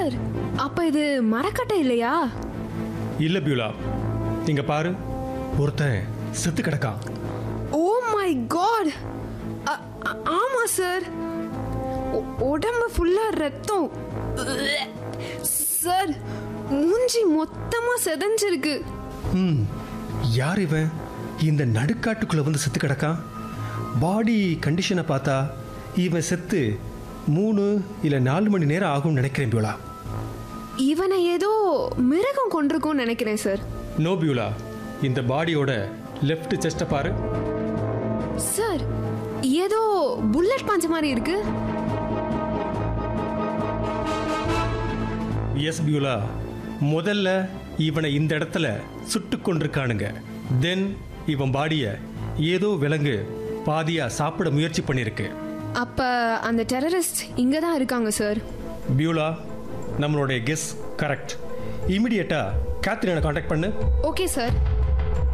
sir அப்ப இது மரக்கட்டை இல்லையா இல்ல பியூலா இங்க பாரு ஒருத்தன் செத்து கிடக்கான் ஓ மை காட் ஆமா சார் உ- உடம்பு ஃபுல்லா ரத்தம் சார் மூஞ்சி மொத்தமா செதஞ்சிருக்கு ம் யார் இவன் இந்த நடுக்காட்டுக்குள்ள வந்து செத்து கிடக்கான் பாடி கண்டிஷனை பார்த்தா இவன் செத்து மூணு இல்லை நாலு மணி நேரம் ஆகும்னு நினைக்கிறேன் பியூலா இவனை ஏதோ மிருகம் கொண்டிருக்கும்னு நினைக்கிறேன் சார் நோ பியூலா இந்த பாடியோட லெஃப்ட் செஸ்ட்டை பாரு சார் ஏதோ புல்லட் பாஞ்ச மாதிரி இருக்கு எஸ் பியூலா முதல்ல இவனை இந்த இடத்துல சுட்டு கொண்டிருக்கானுங்க தென் இவன் பாடியை ஏதோ விலங்கு பாதியா சாப்பிட முயற்சி பண்ணியிருக்கு அப்ப அந்த டெரரிஸ்ட் இங்க தான் இருக்காங்க சார் பியூலா நம்மளுடைய கெஸ் கரெக்ட் இமிடியேட்டா கேத்ரினை காண்டாக்ட் பண்ணு ஓகே சார்